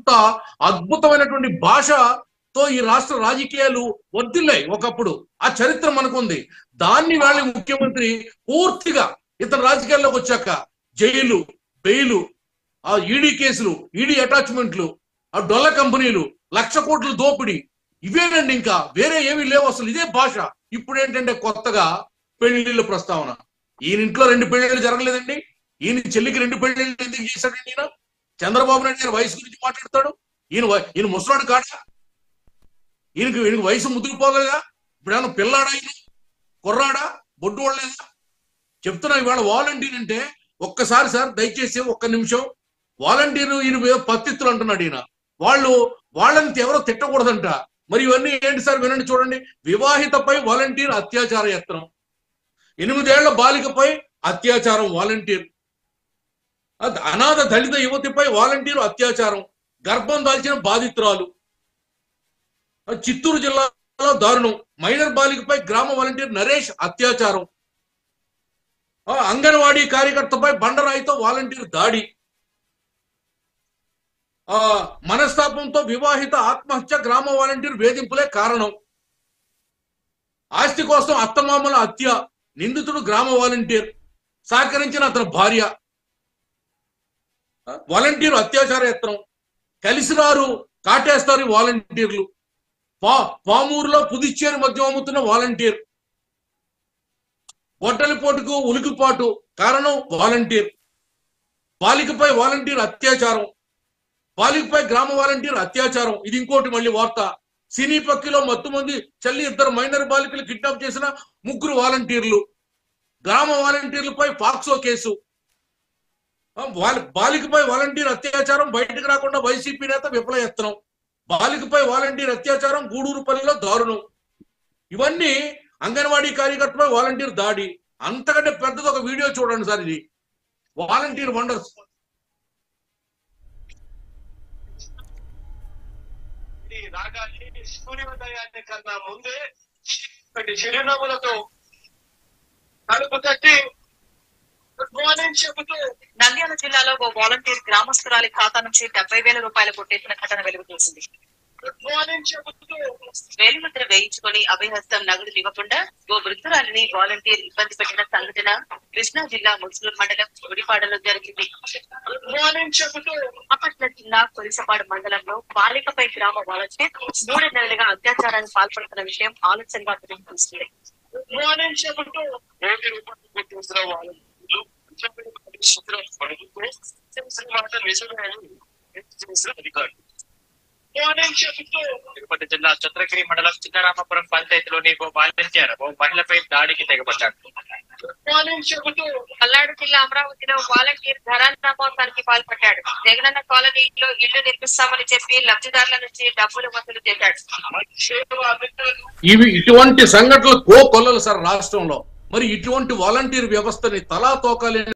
అంత అద్భుతమైనటువంటి భాషతో ఈ రాష్ట్ర రాజకీయాలు వర్దిల్లాయి ఒకప్పుడు ఆ చరిత్ర మనకుంది దాన్ని వాళ్ళ ముఖ్యమంత్రి పూర్తిగా ఇతర రాజకీయాల్లోకి వచ్చాక జైలు బెయిలు ఆ ఈడీ కేసులు ఈడీ అటాచ్మెంట్లు ఆ డొల్ల కంపెనీలు లక్ష కోట్ల దోపిడీ ఇవేనండి ఇంకా వేరే ఏమీ లేవు అసలు ఇదే భాష ఇప్పుడు ఏంటంటే కొత్తగా పెళ్లిళ్ళ ప్రస్తావన ఈయన ఇంట్లో రెండు పెళ్లిళ్ళు జరగలేదండి ఈయన చెల్లికి రెండు పెళ్లిళ్ళు ఎందుకు చేశాడండి ఈయన చంద్రబాబు నాయుడు గారి వయసు గురించి మాట్లాడతాడు ఈయన వ- ఈయన ముసలాడు కాడా ఈయనకి ఈయనకి వయసు ముదిరిపోలేదా ఇప్పుడు ఏమన్నా పిల్లాడా ఈయన కుర్రాడా బొడ్డు వాళ్ళేదా చెప్తున్నా ఇవాళ వాలంటీర్ అంటే ఒక్కసారి సార్ దయచేసి ఒక్క నిమిషం వాలంటీర్ ఈయన ఏదో పత్తిత్తులు అంటున్నాడు ఈయన వాళ్ళు వాళ్ళని ఎవరో తిట్టకూడదంట మరి ఇవన్నీ ఏంటి సార్ వినండి చూడండి వివాహితపై వాలంటీర్ అత్యాచార యత్నం ఎనిమిదేళ్ల బాలికపై అత్యాచారం వాలంటీర్ అద- అనాథ దళిత యువతిపై వాలంటీర్ అత్యాచారం గర్భం దాల్చిన బాధితురాలు ఆ చిత్తూరు జిల్లాలో దారుణం మైనర్ బాలికపై గ్రామ వాలంటీర్ నరేష్ అత్యాచారం ఆ అంగన్వాడీ కార్యకర్తపై బండరాయితో వాలంటీర్ దాడి ఆ మనస్తాపంతో వివాహిత ఆత్మహత్య గ్రామ వాలంటీర్ వేధింపులే కారణం ఆస్తి కోసం అత్తమామల హత్య నిందితుడు గ్రామ వాలంటీర్ సహకరించిన అతని భార్య ఆ, వాలంటీర్ అత్యాచార యత్నం కలిసిరారు కాటేస్తారు ఈ వాలంటీర్లు పా పామూరులో పుదుచ్చేరి మద్యం అమ్ముతున్న వాలంటీర్ గొడ్డలిపోటుకు ఉలికిపాటు కారణం వాలంటీర్ బాలికపై వాలంటీర్ అత్యాచారం బాలికపై గ్రామ వాలంటీర్ అత్యాచారం ఇది ఇంకోటి మళ్ళీ వార్త సినీ పక్కిలో మత్తు మంది చల్లి ఇద్దరు మైనర్ బాలికలు కిడ్నాప్ చేసిన ముగ్గురు వాలంటీర్లు గ్రామ వాలంటీర్లపై ఫాక్సో కేసు ఆ, వాల- బాలికపై వాలంటీర్ అత్యాచారం బయటకు రాకుండా వైసీపీ నేత విఫల యత్నం బాలికపై వాలంటీర్ అత్యాచారం గూడూరుపల్లిలో దారుణం ఇవన్నీ అంగన్వాడీ కార్యకర్తపై వాలంటీర్ దాడి అంతకంటే పెద్దది ఒక వీడియో చూడండి సార్ ఇది వాలంటీర్ వండర్స్ ఈ రాగాన్ని సూర్యోదయాన్ని కన్నా ముందే ఒకటి చిరునవ్వులతో కడుపు తట్టి గుడ్ మార్నింగ్ చెబుతూ నంద్యాల జిల్లాలో ఓ వాలంటీర్ గ్రామస్తురాలి ఖాతా నుంచి డెబ్బై వేల రూపాయలు కొట్టేసిన ఘటన వెలుగు చూసింది గుడ్ మార్నింగ్ చెబుతూ వేలిముద్ర వేయించుకొని అభయహస్తం నగదు ఇవ్వకుండా ఓ వృద్ధురాలిని వాలంటీర్ ఇబ్బంది పెట్టిన సంఘటన కృష్ణా జిల్లా మున్సిపల్ మండలం గుడిపాడలో జరిగింది గుడ్ మార్నింగ్ చెబుతూ బాపట్ల జిల్లా కొలిసపాడు మండలంలో బాలికపై గ్రామ వాలంటీర్ మూడు నెలలుగా అత్యాచారానికి పాల్పడుతున్న విషయం ఆలస్యంగా తెలియజేస్తుంది గుడ్ మార్నింగ్ చెబుతూ కోటి రూపాయలు కొట్టేసిన వాళ్ళు చేసిన మాట నిజమే అని చేసిన అధికారులు మార్నింగ్ చెబుతూ తిరుపతి జిల్లా చంద్రగిరి మండలం చిన్నరామపురం పంచాయతీలోని ఓ వాలంటీర్ ఓ మహిళపై దాడికి తెగబడ్డాడు గుడ్ మార్నింగ్ చెబుతూ పల్నాడు జిల్లా అమరావతిలో వాలంటీర్ ధరాన్న మోసానికి పాల్పడ్డాడు జగనన్న కాలనీలో ఇల్లు నిర్మిస్తామని చెప్పి లబ్ధిదారుల నుంచి డబ్బులు వసూలు చేశాడు సేవ అధికారులు ఇవి ఇటువంటి సంఘటనలు కో కొల్లలు సార్ రాష్ట్రంలో మరి ఇటువంటి వాలంటీర్ వ్యవస్థని తలా తోకాలి